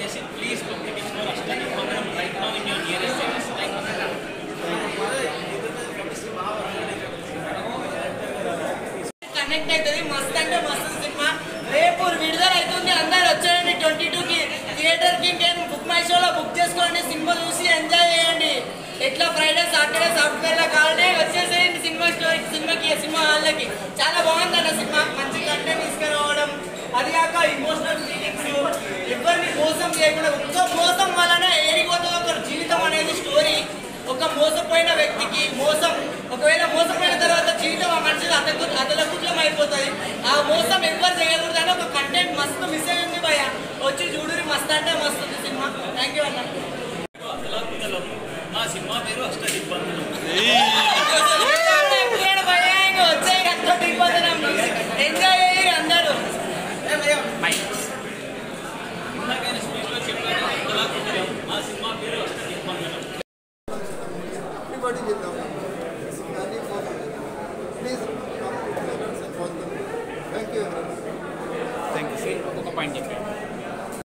దయచేసి please publication for అష్టానికి మంగళం right now in your nearest thank connect అవుతుంది మస్త్ అంటే మస్తు సినిమా రేపు విడుదల అవుతుంది అందరు వచ్చేయండి ట్వంటీ టూకి థియేటర్కి ఇంకేం బుక్ మై షోలో బుక్ చేసుకోండి సినిమా చూసి ఎంజాయ్ చేయండి ఎట్లా ఫ్రైడే సాటర్డే సాఫ్ట్వేర్లో కావాలంటే వచ్చేసేయండి సినిమా స్టోరీకి సినిమాకి సినిమా హాల్కి చాలా బాగుంది అన్న సినిమా మంచి కంటెంట్ తీసుకురావడం అది కాక ఇమోషనల్ ఫీలింగ్స్ ఎవరిని మోసం చేయకుండా ఒక్క మోసం వలన ఏరిపోతుంది ఒక జీవితం అనేది స్టోరీ ఒక మోసపోయిన వ్యక్తికి మోసం ఒకవేళ మోసపోయిన తర్వాత జీవితం ఆ మనిషి అతకు అతలకుట్లం అయిపోతుంది ఆ మోసం ఎవ్వరు చేయకూడదు అని ఒక కంటెంట్ మస్తు మిస్ అయ్యింది భయ వచ్చి చూడురి మస్తు అంటే మస్తు ఉంది సినిమా థ్యాంక్ యూ అన్న మా సినిమా పేరు అష్టదిగ్బంధనం ఎంజాయ్ చేయరు అందరూ ఇందాకైనా స్పీచ్లో చెప్పాను కళాకృతలం మా సినిమా పేరు Ashtadigbandhanam Everybody will know. Any problem. Please come to the support them. Thank you. Thank you ఒక పాయింట్ చెప్పాను